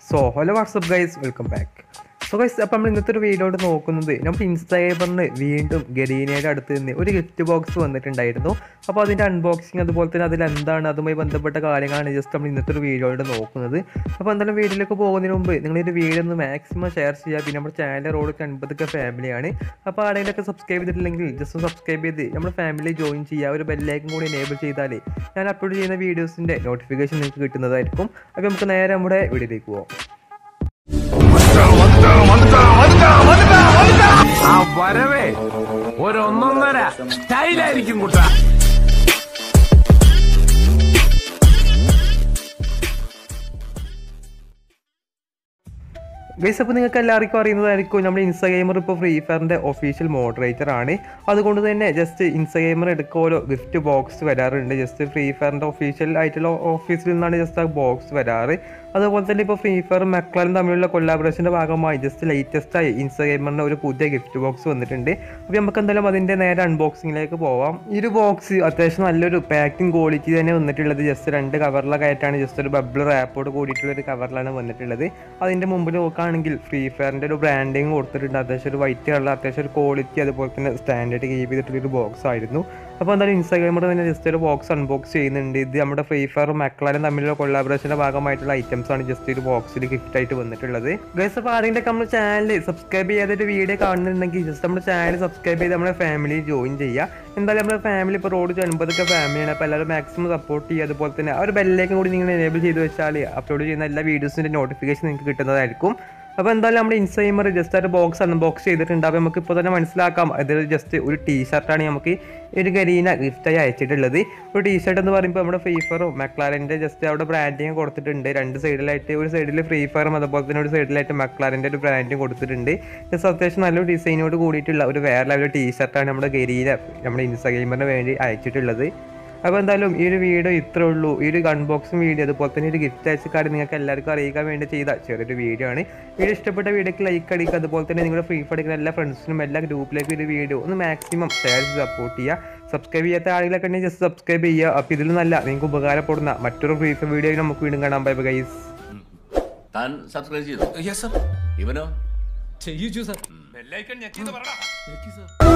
so hello what's up guys welcome back so guys അപ്പോൾ നമ്മൾ ഇന്നത്തെ ഒരു വീഡിയോ നോക്കുന്നത് നമ്മുടെ ഇൻസ്റ്റാഗ്രാമിന് വീണ്ടും ഗരീനയുടെ അടുത്ത് നിന്ന് ഒരു ഗിഫ്റ്റ് ബോക്സ് വന്നിട്ടുണ്ടായിരുന്നു അപ്പോൾ അതിൻ്റെ അൺബോക്സിങ് അതുപോലെ തന്നെ അതിൽ എന്താണ് അതുമായി ബന്ധപ്പെട്ട കാര്യങ്ങളാണ് ജസ്റ്റ് നമ്മൾ ഇന്നത്തെ ഒരു വീഡിയോയുടെ നോക്കുന്നത് അപ്പോൾ എന്തായാലും വീഡിയോയിലേക്ക് പോകുന്നതിന് മുമ്പ് നിങ്ങൾ ഈ ഒരു വീഡിയോ ഒന്ന് മാക്സിമം ഷെയർ ചെയ്യുക പിന്നെ നമ്മുടെ ചാനൽ റോഡ് അൻപതൊക്കെ ഫാമിലിയാണ് അപ്പോൾ ആരെങ്കിലൊക്കെ സബ്സ്ക്രൈബ് ചെയ്തിട്ടില്ലെങ്കിൽ ജസ്റ്റ് സബ്സ്ക്രൈബ് ചെയ്ത് നമ്മുടെ ഫാമിലി ജോയിൻ ചെയ്യുക ഒരു ബെല്ലൈക്കും കൂടി എനേബിൾ ചെയ്താൽ ഞാൻ അപ്ലോഡ് ചെയ്യുന്ന വീഡിയോസിൻ്റെ നോട്ടിഫിക്കേഷൻ നിങ്ങൾക്ക് കിട്ടുന്നതായിരിക്കും അപ്പോൾ നമുക്ക് നേരെ നമ്മുടെ വീഡിയോയിലേക്ക് പോകാം ആ വരവേ ഒരൊന്നൊന്നര സ്റ്റൈലായിരിക്കും കുട്ട ഗൈസ് അപ്പോൾ നിങ്ങൾക്ക് എല്ലാവർക്കും അറിയുന്നതായിരിക്കും നമ്മുടെ ഇൻസ്റ്റഗെയിമർ ഇപ്പോൾ ഫ്രീ ഫയറിൻ്റെ ഒഫീഷ്യൽ മോഡറേറ്റർ ആണ് അതുകൊണ്ട് തന്നെ ജസ്റ്റ് ഇൻസ്റ്റഗെയിമർ എടുക്കുക ഓരോ ഗിഫ്റ്റ് ബോക്സ് വരാറുണ്ട് ജസ്റ്റ് ഫ്രീ ഫയറിൻ്റെ ഒഫീഷ്യൽ ആയിട്ടുള്ള ഓഫീസിൽ നിന്നാണ് ജസ്റ്റ് ആ ബോക്സ് വരാറ് അതുപോലെ തന്നെ ഇപ്പോൾ ഫ്രീ ഫയർ മെക്ലാലും തമ്മിലുള്ള കൊല്ലാബറേഷൻ്റെ ഭാഗമായി ജസ്റ്റ് ലേറ്റസ്റ്റ് ആയി ഇൻസ്റ്റഗെയിമറിൻ്റെ ഒരു പുതിയ ഗിഫ്റ്റ് ബോക്സ് വന്നിട്ടുണ്ട് അപ്പോൾ നമുക്ക് എന്തായാലും അതിൻ്റെ നേരെ അൺബോക്സിങ്ങിലേക്ക് പോവാം ഈ ഒരു ബോക്സ് അത്യാവശ്യം നല്ലൊരു പാക്കിംഗ് ക്വാളിറ്റി തന്നെ വന്നിട്ടുള്ളത് ജസ്റ്റ് രണ്ട് കവറിലൊക്കെ ആയിട്ടാണ് ജസ്റ്റ് ഒരു ബബിൾ റാപ്പോട് കൂടിയിട്ടുള്ള ഒരു കവറിലാണ് വന്നിട്ടുള്ളത് അതിൻ്റെ മുമ്പിൽ നോക്കുകയാണെങ്കിൽ ഫ്രീ ഫയറിൻ്റെ ഒരു ബ്രാൻഡിങ് കൊടുത്തിട്ടുണ്ട് അത്യാവശ്യം ഒരു വൈറ്റ് കളർ അത്യാവശ്യം ഒരു ക്വാളിറ്റി അതുപോലെ തന്നെ സ്റ്റാൻഡേർഡ് കീപ്പ് ചെയ്തിട്ടുള്ള ഒരു ബോക്സ് ആയിരുന്നു അപ്പോൾ എന്തായാലും ഇൻസ്റ്റാഗ്രാമിൽ തന്നെ ജസ്റ്റ് ഒരു ബോക്സ് അൺബോക്സ് ചെയ്യുന്നുണ്ട് ഇത് നമ്മുടെ ഫ്രീ ഫയറും മക്കളാരും തമ്മിലുള്ള കൊള്ളാബറേഷൻ്റെ ഭാഗമായിട്ടുള്ള ഐറ്റംസ് ആണ് ജസ്റ്റ് ഒരു ബോക്സിൽ ഗിഫ്റ്റ് ആയിട്ട് വന്നിട്ടുള്ളത് ഗൈസ് അപ്പോൾ ആരെങ്കിലും നമ്മുടെ ചാനൽ സബ്സ്ക്രൈബ് ചെയ്യാതൊരു വീഡിയോ കാണുന്നുണ്ടെങ്കിൽ ജസ്റ്റ് നമ്മുടെ ചാനൽ സബ്സ്ക്രൈബ് ചെയ്ത് നമ്മുടെ ഫാമിലി ജോയിൻ ചെയ്യുക എന്തായാലും നമ്മുടെ ഫാമിലി ഇപ്പോൾ റോഡ് എൺപതൊക്കെ ഫാമിലിയാണ് അപ്പോൾ എല്ലാവരും മാക്സിമം സപ്പോർട്ട് ചെയ്യുക അതുപോലെ തന്നെ ആ ഒരു ബെല്ലേക്കും കൂടി നിങ്ങൾ എനേബിൾ ചെയ്ത് വെച്ചാൽ അപ്ലോഡ് ചെയ്യുന്ന എല്ലാ വീഡിയോസിൻ്റെ നോട്ടിഫിക്കേഷൻ നിങ്ങൾക്ക് കിട്ടുന്നതായിരിക്കും അപ്പോൾ എന്തായാലും നമ്മുടെ ഇൻസ്റ്റൈമർ ജസ്റ്റ് ഒരു ബോക്സ് അൺബോക്സ് ചെയ്തിട്ടുണ്ട് അപ്പോൾ നമുക്ക് ഇപ്പോൾ തന്നെ മനസ്സിലാക്കാം ഇതിൽ ജസ്റ്റ് ഒരു ടീ ഷർട്ടാണ് നമുക്ക് ഈ ഒരു ഗരീന ഗിഫ്റ്റായി അയച്ചിട്ടുള്ളത് ഒരു ടീ ഷർട്ട് എന്ന് പറയുമ്പോൾ നമ്മുടെ ഫ്രീ ഫയറും മെക്ലാറിൻ്റെ ജസ്റ്റ് അവിടെ ബ്രാൻഡിങ് കൊടുത്തിട്ടുണ്ട് രണ്ട് സൈഡിലായിട്ട് ഒരു സൈഡിൽ ഫ്രീ ഫയറും അതുപോലെ തന്നെ ഒരു സൈഡിലായിട്ട് മെക്ലാറിൻ്റെ ഒരു ബ്രാൻഡും കൊടുത്തിട്ടുണ്ട് ജസ്റ്റ് അത്യാവശ്യം നല്ലൊരു ഡിസൈനോട് കൂടിയിട്ടുള്ള ഒരു വേറെ ലെവൽ ടീ ഷർട്ടാണ് നമ്മുടെ ഗരീന നമ്മുടെ ഇൻസ്റ്റാഗ്രാമറിന് വേണ്ടി അയച്ചിട്ടുള്ളത് അപ്പോൾ എന്തായാലും ഈ ഒരു വീഡിയോ ഇത്രേ ഉള്ളൂ ഈ ഒരു അൺബോക്സിങ് വീഡിയോ അതുപോലെ തന്നെ ഒരു ഗിഫ്റ്റ് അയച്ച കാര്യം നിങ്ങൾക്ക് എല്ലാവർക്കും അറിയിക്കാൻ വേണ്ടി ചെയ്ത ചെറിയൊരു വീഡിയോ ആണ് വീഡിയോ ഇഷ്ടപ്പെട്ട വീഡിയോക്ക് ലൈക്ക് അടിക്കുക അതുപോലെ തന്നെ നിങ്ങളുടെ ഫ്രീ ഫയർ എല്ലാ ഫ്രണ്ട്സിനും എല്ലാ ഗ്രൂപ്പിലേക്കും ഒരു വീഡിയോ ഒന്ന് മാക്സിമം ഷെയർ ചെയ്ത് സപ്പോർട്ട് ചെയ്യുക സബ്സ്ക്രൈബ് ചെയ്യാത്ത ആളുകളൊക്കെ ഉണ്ടെങ്കിൽ ജസ്റ്റ് സബ്സ്ക്രൈബ് ചെയ്യുക അപ്പോൾ ഇതിൽ നല്ല നിങ്ങൾക്ക് ഉപകാരപ്പെടുന്ന മറ്റൊരു ഫ്രീ ഫയർ വീഡിയോ നമുക്ക് വീണ്ടും കാണാം ബൈ ബൈ ഗൈസ് താൻ സബ്സ്ക്രൈബ് ചെയ്തു യെസ് സർ ഇവനോ ചെയ്യിച്ചു സർ ബെല്ലൈക്കൺ ഞെക്കിന്ന് പറടാ